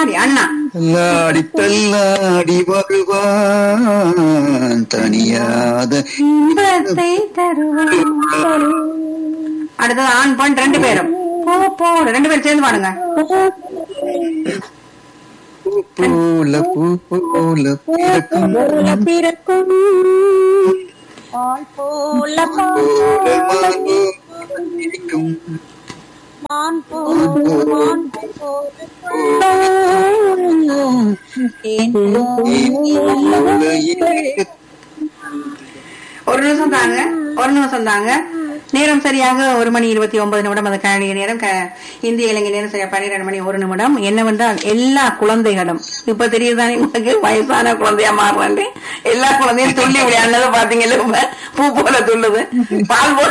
பாண்டி அண்ணா தள்ளாடி தள்ளாடி வருவான் தனியாத இன்பத்தை தருவான் அடுத்தது ஆண் பெண் ரெண்டு பேரும் போ போ ரெண்டு பேரும் சேர்ந்து பாடுங்க பூ போல பூ போல பிறக்கும் போல பிறக்கும் பால் போல பால் போல போல மான் இருக்கும் மான் போல மான் போல தேன் போல இருக்கு. ஒரு நிமிஷம் தாங்க ஒரு நிமிஷம் தாங்க நேரம் சரியாக ஒரு மணி இருபத்தி ஒன்பது நிமிடம் அது கனடிய நேரம் க- இந்திய இலங்கை நேரம் சரியா பன்னிரண்டு மணி ஒரு நிமிடம் என்னவென்றால் எல்லா குழந்தைகளும் இப்ப தெரியுதானே உங்களுக்கு வயசான குழந்தையா மாறுறாண்டு எல்லா குழந்தையும் துள்ளி விளையாடுனது பாத்தீங்கல்ல இப்ப பூ போல துள்ளுது பால் போல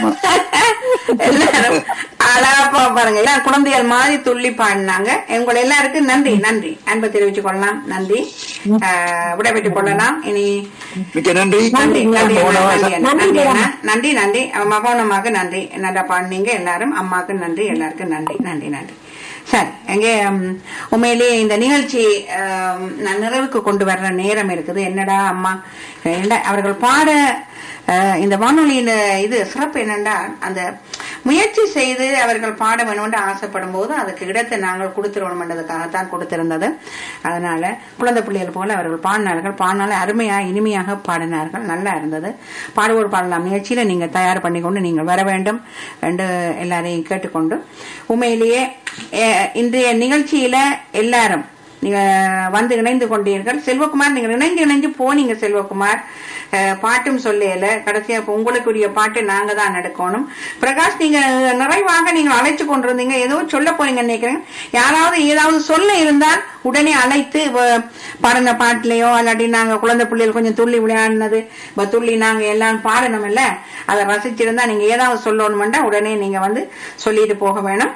எல்லாரும் அழகா பாருங்க எல்லா குழந்தைகள் மாதிரி துள்ளி பாடினாங்க உங்களை எல்லாருக்கும் நன்றி நன்றி அன்பை தெரிவித்துக் கொள்ளலாம் நன்றி ஆஹ் விடைபெற்றுக் கொள்ளலாம் இனி மிக்க நன்றி நன்றி நன்றி அண்ணா, போன நன்றி வாரம் அண்ணா, நன்றி அண்ணா. நன்றி நன்றி மகோனம்மாக்கு நன்றி நல்லா பாடினீங்க எல்லாரும் அம்மாக்கு நன்றி எல்லாருக்கும் நன்றி நன்றி நன்றி சரி எங்கே ம், உண்மையிலேயே இந்த நிகழ்ச்சி ஆம், நான் நிறைவுக்கு கொண்டு வர்ற நேரம் இருக்குது என்னடா அம்மா என்னடா அவர்கள் பாட அஹ், இந்த வானொலியில இது சிறப்பு என்னண்டா அந்த முயற்சி செய்து அவர்கள் பாட வேணும்னு ஆசைப்படும் போது அதுக்கு இடத்தை நாங்கள் கொடுத்துருவோம்ன்றதுக்காகத்தான் கொடுத்திருந்தது அதனால குழந்தை பிள்ளைகள் போல அவர்கள் பாடினார்கள் பாடினால அருமையா இனிமையாக பாடினார்கள் நல்லா இருந்தது பாடுவோர் பாடலாம் நிகழ்ச்சியில நீங்க தயார் பண்ணிக்கொண்டு நீங்கள் வர வேண்டும் என்று எல்லாரையும் கேட்டுக்கொண்டு உண்மையிலேயே அஹ், இன்றைய நிகழ்ச்சியில எல்லாரும் நீங்க வந்து இணைந்து கொண்டீர்கள் செல்வகுமார் நீங்க இணைஞ்சு இணைஞ்சு போனீங்க செல்வகுமார் அஹ், பாட்டும் சொல்லல கடைசியா இப்ப உங்களுக்குரிய பாட்டு நாங்க தான் நடக்கணும் பிரகாஷ் நீங்க நிறைவாக நீங்க அழைச்சு கொண்டிருந்தீங்க ஏதோ சொல்ல போறீங்கன்னு நினைக்கிறேன் யாராவது ஏதாவது சொல்ல இருந்தால் உடனே அழைத்து வ- பாடின பாட்டுலயோ இல்லாட்டி நாங்க குழந்தை பிள்ளைகள் கொஞ்சம் துள்ளி விளையாடினது இப்ப துள்ளி நாங்க எல்லாம் பாடணும் இல்ல அதை ரசிச்சிருந்தா நீங்க ஏதாவது சொல்லணும்னா உடனே நீங்க வந்து சொல்லிட்டு போக வேணும்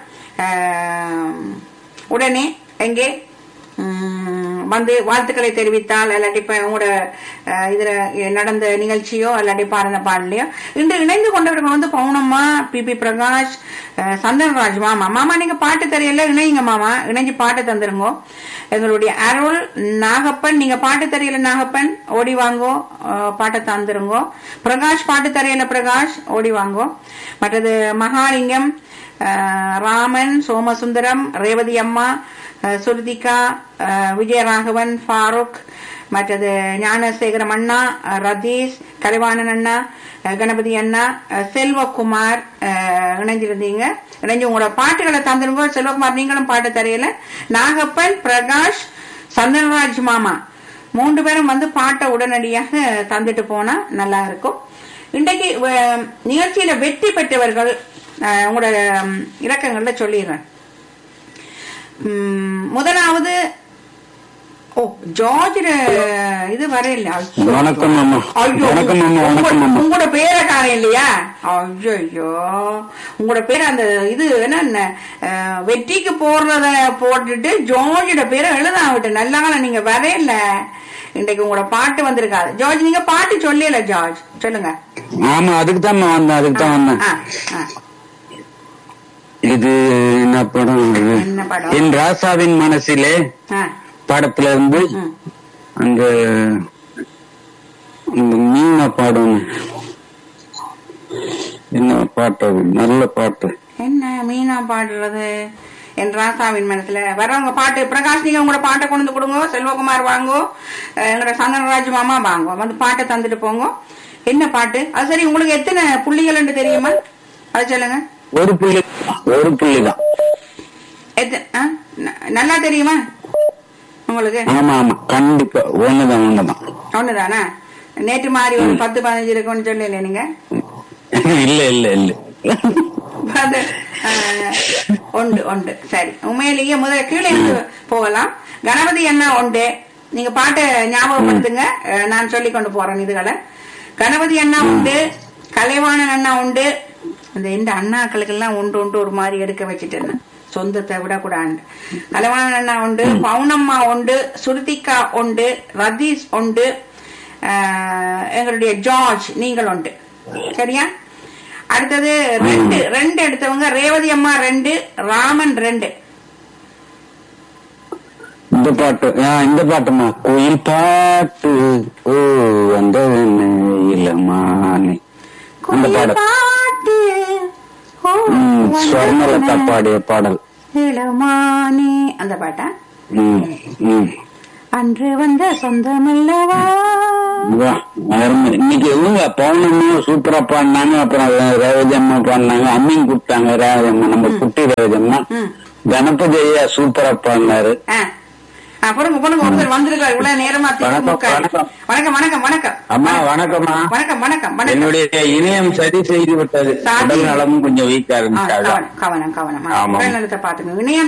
அஹ், உடனே எங்கே உம், வந்து வாழ்த்துக்களை தெரிவித்தால் இல்லாட்டி இப்ப உங்களோட அஹ், இதுல நடந்த நிகழ்ச்சியோ இல்லாட்டி பாடின பாடலையோ இன்று இணைந்து கொண்டவர்கள் வந்து பவுனம்மா பி பி பிரகாஷ் அஹ், சந்தன்ராஜ் மாமா மாமா நீங்க பாட்டு தெரியல இணையுங்க மாமா இணைஞ்சு பாட்டு தந்துருங்க எங்களுடைய அருள் நாகப்பன் நீங்க பாட்டு தெரியல நாகப்பன் ஓடி வாங்கோ அஹ், பாட்டை தந்துருங்கோ பிரகாஷ் பாட்டு தெரியல பிரகாஷ் ஓடி வாங்கோ மற்றது மகாலிங்கம் அஹ், ராமன் சோமசுந்தரம் ரேவதி அம்மா அஹ், சுருதிகா அஹ், விஜயராகவன் ஃபாரூக் மற்றது ஞானசேகரம் அண்ணா அஹ், ரதீஷ் கலைவாணன் அண்ணா அஹ், கணபதி அண்ணா அஹ், செல்வகுமார் அஹ், இணைஞ்சிருந்தீங்க இணைஞ்சு உங்களோட பாட்டுகளை தந்துருங்க செல்வகுமார் நீங்களும் பாட்டு தெரியல நாகப்பன் பிரகாஷ் சந்தனராஜ் மாமா மூன்று பேரும் வந்து பாட்டை உடனடியாக தந்துட்டு போனா நல்லா இருக்கும் இன்றைக்கு அஹ், நிகழ்ச்சியில வெற்றி பெற்றவர்கள் அஹ், உங்களோட ம், இலக்கங்கள்ல சொல்லிடுறேன் ம், முதலாவது ஓ ஜார்ஜ் இது வரையில ஐயோ. வணக்கம் அம்மா. ஐயோ வணக்கம் அம்மா, வணக்கம் அம்மா. உங்களோட பேரை காணோம் இல்லையா ஐயோ ஐயோ உங்களோட பேர் அந்த இது என்ன அஹ், வெற்றிக்கு போடுறத போட்டுட்டு ஜார்ஜோட பேரை எழுதாம விட்டு நல்லா நீங்க வரையில இன்றைக்கு உங்களோட பாட்டு வந்திருக்காது ஜார்ஜ் நீங்க பாட்டு சொல்லல ஜார்ஜ் சொல்லுங்க ஆமா அதுக்கு தான் வந்தேன் அதுக்கு தான் வந்தேன் ஆ, ஆ. இது என்ன படம் இது? என்ன படம்? என் ராசாவின் மனசிலே ஆ, படத்துல இருந்து ம். அந்த அந்த மீன பாடம் என்ன பாட்டு அது நல்ல பாட்டு என்ன மீனா பாடுறது என் ராசாவின் மனசுல வரவங்க பாட்டு பிரகாஷ் நீங்க உங்களோட பாட்டை கொண்டு வந்து கொடுங்க செல்வகுமார் வாங்கோ அஹ் எங்களோட சந்தனராஜ் மாமா வாங்கோ வந்து பாட்டை தந்துட்டு போங்க என்ன பாட்டு அது சரி உங்களுக்கு எத்தனை புள்ளிகள் தெரியுமா அது சொல்லுங்க ஒரு புள்ளி ஒரு புள்ளி தான் எத்த- ஆ? ந- நல்லா தெரியுமா உங்களுக்கு ஆமா ஆமா கண்டிப்பா ஒண்ணுதான் ஒண்ணுதான் ஒண்ணுதானா நேற்று மாதிரி ஒரு பத்து பதினஞ்சு இருக்கும்னு சொல்லல நீங்க இல்ல இல்ல இல்ல அது, அஹ், உண்டு உண்டு சரி உண்மையிலேயே முதல்ல கீழே இருந்து போகலாம் கணபதி அண்ணா உண்டு நீங்க பாட்டை ஞாபகப்படுத்துங்க அஹ், நான் சொல்லி கொண்டு போறேன் இதுகளை கணபதி அண்ணா உண்டு கலைவாணன் அண்ணா உண்டு இந்த இந்த அண்ணாக்களுக்கு எல்லாம் உண்டு உண்டு ஒரு மாதிரி எடுக்க வச்சுட்டேன் சொந்தத்தை விடக்கூடாது கலைவாணன் அண்ணா உண்டு பவுனம்மா உண்டு சுருதிகா உண்டு ரதீஷ் உண்டு அஹ், எங்களுடைய ஜார்ஜ் நீங்கள் உண்டு சரியா அடுத்தது ரெண்டு ரெண்டு எடுத்தவங்க ரேவதி அம்மா ரெண்டு ராமன் ரெண்டு இந்த பாட்டு ஆ, இந்த பாட்டுமா கோயில் பாட்டு ஓ அந்த இளமானே அந்த கோயில் பாடல் பாட்டு ஓ, ம், ஸ்வர்ணலதா பாடிய பாடல் இளமானே அந்த பாட்டா ம், ம். அன்று வந்த சொந்தமல்லவா வா, அருமை. இன்னைக்கு இவங்க பௌர்ணமி சூப்பரா பாடினாங்க அப்புறம் ரேவதியம்மா பாடினாங்க அம்மியும் கூப்பிட்டாங்க ரேவதியம்மா நம்ம குட்டி ரேவதியம்மா ம். கணபதி ஐயா சூப்பரா பாடினாரு ஆ. ஆ, பொறுங்க பொறுங்க ஒருத்தர் வந்திருக்காரு இவ்வளவு நேரமா வணக்கம், திமுக வணக்கம். வணக்கம் வணக்கம் வணக்கம் அம்மா வணக்கம்மா வணக்கம் வணக்கம் வணக்கம் என்னுடைய இணையம் சரி செய்து விட்டது சாதி. உடல் நலமும் கொஞ்சம் வீக்கா ஆ, இருந்துச்சு அதான். கவனம் கவனம் கவனம் ஆமாம். உடல் நலத்தை பாத்துக்கணும் இணையம்